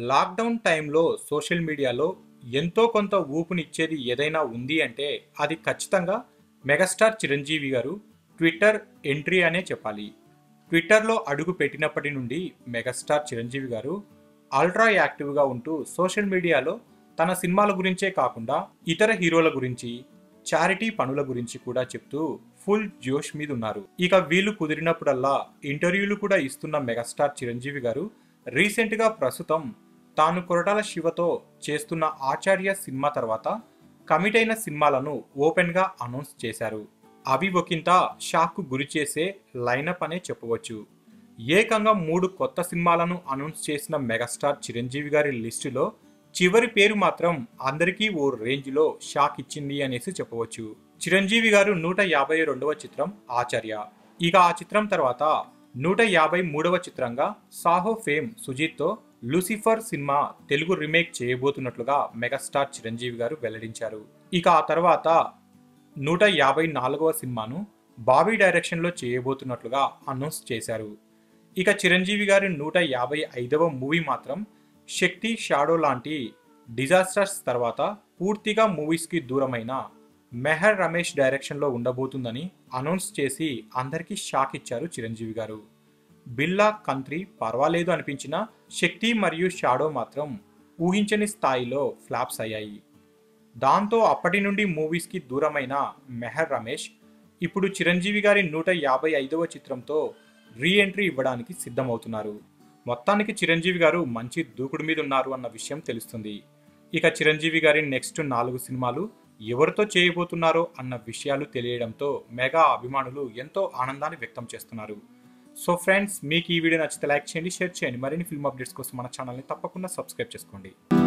lockdown టైంలో social మీడియాలో ఎంతో కొంత ఊపునిచ్చేది ఏదైనా ఉంది అంటే అది ఖచ్చితంగా మెగాస్టార్ చిరంజీవి గారు ట్విట్టర్ ఎంట్రీ అనే చెప్పాలి ట్విట్టర్లో అడుగు పెట్టినప్పటి నుండి మెగాస్టార్ చిరంజీవి గారు అల్ట్రా యాక్టివ్గా ఉంటూ సోషల్ మీడియాలో తన సినిమాల గురించే కాకుండా ఇతర హీరోల గురించి చారిటీ పనుల గురించి కూడా చెప్తూ ఫుల్ జోష్ మీద ఉన్నారు ఇక వీళ్ళు కుదిరినప్పుడల్లా ఇంటర్వ్యూలు కూడా ఇస్తున్న మెగాస్టార్ చిరంజీవి గారు రీసెంట్గా ప్రస్తుతం తాను కొరటాల శివతో చేస్తున్న ఆచార్య సినిమా తర్వాత కమిట్ అయిన సినిమాలను ఓపెన్గా అనౌన్స్ చేశారు అవి ఒకంత షాక్కు గురి చేసే లైనప్ అనే చెప్పవచ్చు ఏకంగా మూడు కొత్త సినిమాలను అనౌన్స్ చేసిన మెగాస్టార్ చిరంజీవి గారి లిస్టులో చివరి పేరు మాత్రం అందరికీ ఓ రేంజ్లో షాక్ ఇచ్చింది అనేసి చెప్పవచ్చు చిరంజీవి గారు నూట యాభై రెండవ చిత్రం ఆచార్య ఇక ఆ చిత్రం తర్వాత నూట యాభై మూడవ చిత్రంగా సాహో ఫేమ్ సుజీత్తో లూసిఫర్ సినిమా తెలుగు రీమేక్ చేయబోతున్నట్లుగా మెగాస్టార్ చిరంజీవి గారు వెల్లడించారు ఇక ఆ తర్వాత నూట యాభై నాలుగవ సినిమాను బాబీ డైరెక్షన్లో చేయబోతున్నట్లుగా అనౌన్స్ చేశారు ఇక చిరంజీవి గారి నూట యాభై ఐదవ మూవీ మాత్రం శక్తి షాడో లాంటి డిజాస్టర్స్ తర్వాత పూర్తిగా మూవీస్కి దూరమైన మెహర్ రమేష్ డైరెక్షన్లో ఉండబోతుందని అనౌన్స్ చేసి అందరికీ షాక్ ఇచ్చారు చిరంజీవి గారు బిల్లా కంత్రి పర్వాలేదు అనిపించిన శక్తి మరియు షాడో మాత్రం ఊహించని స్థాయిలో ఫ్లాప్స్ అయ్యాయి దాంతో అప్పటి నుండి మూవీస్కి దూరమైన మెహర్ రమేష్ ఇప్పుడు చిరంజీవి గారి నూట యాభై ఐదవ చిత్రంతో రీ ఎంట్రీ ఇవ్వడానికి సిద్ధమవుతున్నారు మొత్తానికి చిరంజీవి గారు మంచి దూకుడు మీద ఉన్నారు అన్న విషయం తెలుస్తుంది ఇక చిరంజీవి గారి నెక్స్ట్ నాలుగు సినిమాలు ఎవరితో చేయబోతున్నారో అన్న విషయాలు తెలియడంతో మెగా అభిమానులు ఎంతో ఆనందాన్ని వ్యక్తం చేస్తున్నారు సో ఫ్రెండ్స్ మీకు ఈ వీడియో నచ్చితే లైక్ చేయండి షేర్ చేయండి మరిన్ని ఫిల్మ్ అప్డేట్స్ కోసం మన ఛానల్ని తప్పకుండా సబ్స్క్రైబ్ చేసుకోండి